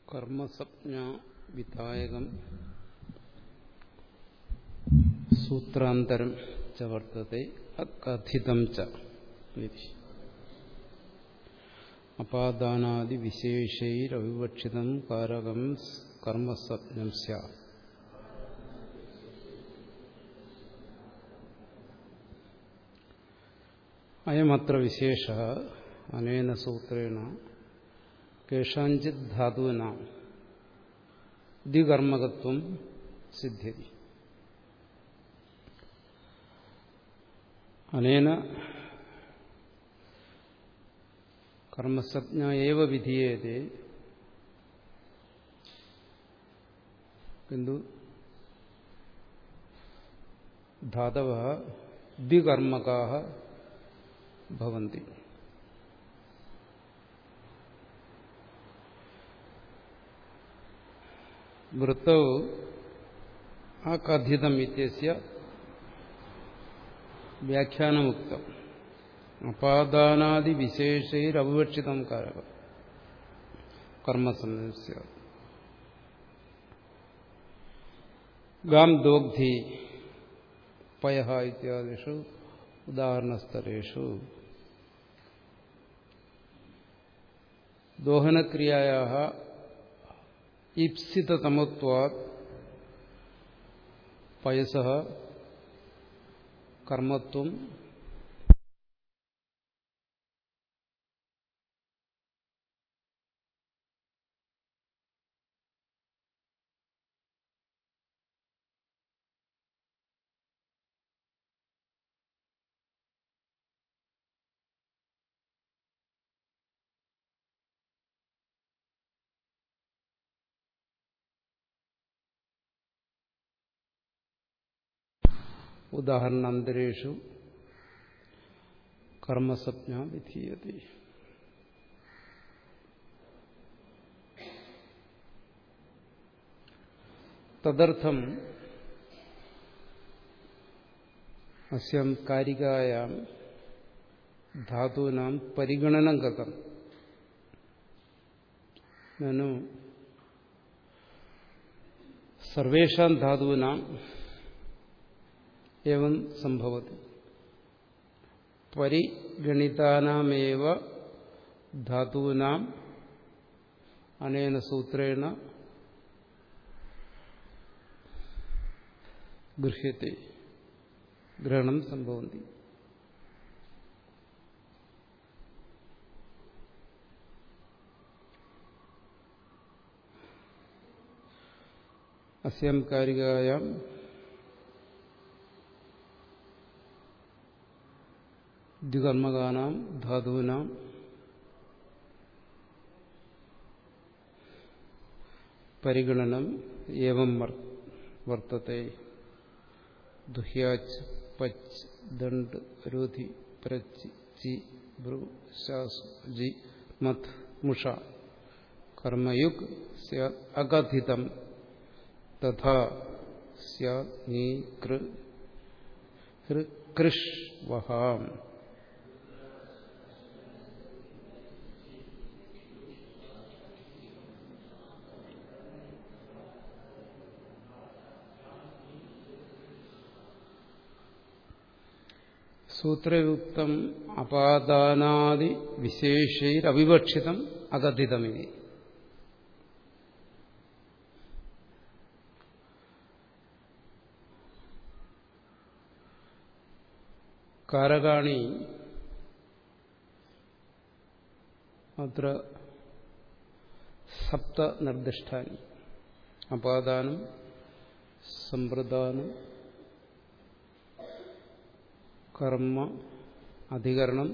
കർമ്മസപ്ഞ വിധായകം സൂത്രാന്തരം ച വർത്തത്തെ അകഥിതം ച അപാദാനാദി വിശേഷൈരവിവക്ഷിതം കാരകം കർമ്മസപ്നം സ്യാ അയമത്ര വിശേഷ അനേന സൂത്രേണ കേഷാഞ്ചിത് ധാതുവിന ദ്വികർമ്മകത്വം സിദ്ധ്യതി അനേന കർമ്മസജ്ഞ ഏവ വിധീയത്തെ കിന്തു ധാതവ ദ്വികർമ്മകാ ഭവന്തി വൃത്തൗ അകഥിതം ഇത്യസ്യ വ്യാഖ്യാനമുക്തം അപാദാനാദി വിശേഷൈരവിവക്ഷിതം കാരകം കർമ്മസംബന്ധിച്ച ഗാം ദോഗ്ധി പയ ഇത്യാദിഷു ഉദാഹരണസ്ഥലേഷു ദോഹനക്രിയയാ ഈപ്സിതമത്വാത് പയസ കർമ്മത്വം ഉദാഹരണാന്തരേഷു കർമ്മസപ്ഞ വിധീയത്തെ തദർത്ഥം അസ്യം കാരികായാം ധാതൂനാം പരിഗണനം കഥം നനു സർവേഷാം ധാതൂനാം एवं संभवति परिगणितानामेव धातूनाम् अनेन सूत्रेण गृह्यते ग्रहणं सम्भवन्ति अस्यां कारिकायां ദ്വികർമ്മകാനാം ധാതൂനാം പരിഗണനം ഏവം വർത്തത്തെ ദുഹ്യാച്ച് പച്ച് ദണ്ഡ് രുധി പ്രച്ച് ചി ഭ്രു ശാസു ജി മത് മുഷ കർമ്മയുഗ് അകഥിതം തഥാ സ്യാത് നീ കൃഷ് വഹാം സൂത്രയുക്തം അപാദാനാദി വിശേഷൈരവിവക്ഷിതം അകഥിതമിതി കാരകാണി അത്ര സപ്ത നിർദ്ദിഷ്ടാനി അപാദാനം സമ്പ്രദാനം കർമ്മ അധികരണം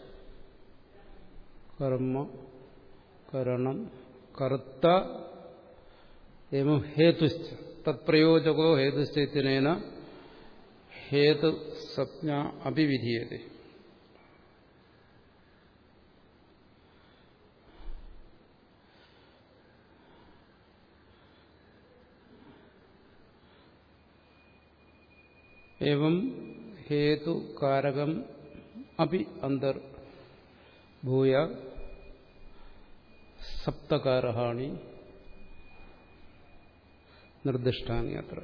കർമ്മ കരണം കർത്ത എവം ഹേതുശ്ച തത്പ്രയോജകോ ഹേതുശ്ചൈത്യനേന ഹേതു സപ്ഞ അഭിവിധീയത एवं हेतु कारकम अपि अंदर भूय सप्तकारहाणि നിർദ്ദിഷ്ടാനി അത്ര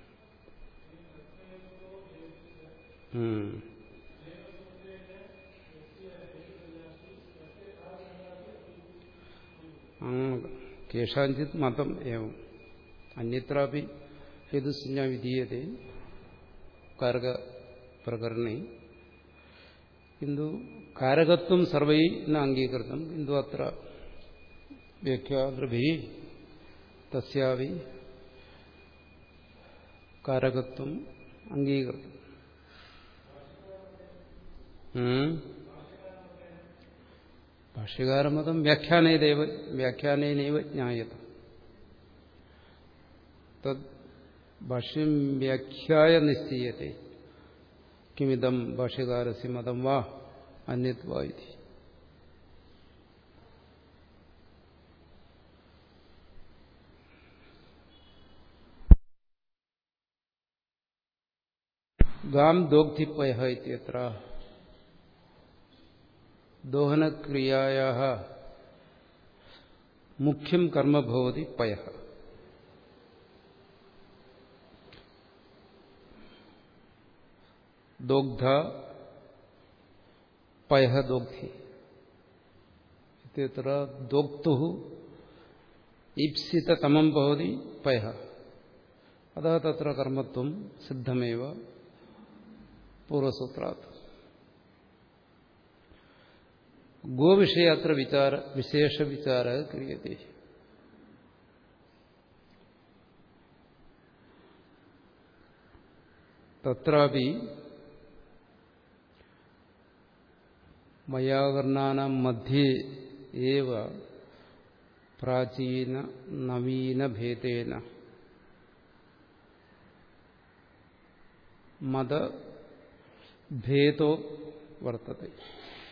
കേഷാഞ്ചിത് മതം ഏവം അന്യത്രാപി ഹേതുസഞ്ജ വിധീയത്തെ കാരക പ്രകരണേ കിന്തു കാരകത്വം സർവൈ ന അംഗീകൃതം കിന്തു അത്ര വ്യാഖ്യാതൃഭി തസ്യാവി കാരകത്വം അംഗീകൃതം ഭാഷ്യകാരമതം വ്യാഖ്യാനേതേവ വ്യാഖ്യാനേനൈവ ജ്ഞായത തദ് ഭാഷ്യം വ്യാഖ്യായ നിശ്ചയത്തെ കിമിതം ഭാഷ്യകാരസ്യ മതം വാ അന്യത് വാ ഇതി ഗാം ദോഗ്ധിപ്പയ ഇത്യത്ര ദോഹനക്രിയായാ മുഖ്യം കർമ്മ ഭവതി പയ ദോഗ്ധ പയ ദോഗ്ധി ഇത്യത്ര ദോക്തു ഈപ്സിതമം ഭവതി പയ അത തത്ര കർമ്മത്വം സിദ്ധമേവ പൂർവസൂത്രാത് ഗോവിഷയ അത്ര വിചാര വിശേഷ വിചാര ക്രിയത്തെ തത്രാപി വയാകർണാനാം മധ്യേ ഏവ പ്രാചീന നവീന ഭേദേന മതഭേദോ വർത്തത്തെ